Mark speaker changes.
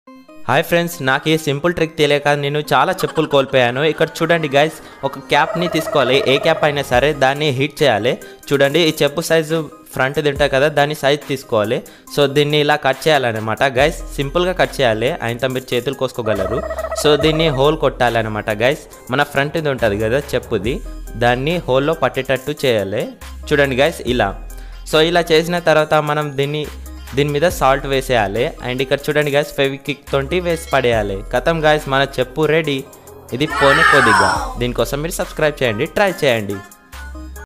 Speaker 1: hi friends నాకు ఈ simple trick తెలియక నేను చాలా చెప్పులు కోల్పోయాను ఇక్కడ చూడండి గైస్ ఒక క్యాప్ని తీసుకోవాలి ఏ క్యాప్ అయినా సరే దాన్ని హీట్ చేయాలి చూడండి ఈ చెప్పు సైజు ఫ్రంట్ తింటాయి కదా దాని సైజ్ తీసుకోవాలి సో దీన్ని ఇలా కట్ చేయాలన్నమాట గైస్ సింపుల్గా కట్ చేయాలి ఆయనతో మీరు చేతులు కోసుకోగలరు సో దీన్ని హోల్ కొట్టాలన్నమాట గైస్ మన ఫ్రంట్ ఇది ఉంటుంది కదా చెప్పుది దాన్ని హోల్లో పట్టేటట్టు చేయాలి చూడండి గైస్ ఇలా సో ఇలా చేసిన తర్వాత మనం దీన్ని దీని మీద సాల్ట్ వేసేయాలి అండ్ ఇక్కడ చూడండి గాయస్ ఫెవికిక్ తోటి వేసి పడేయాలి కథం గాయస్ మన చెప్పు రెడీ ఇది పోనీ కొద్దిగా దీనికోసం మీరు సబ్స్క్రైబ్ చేయండి ట్రై చేయండి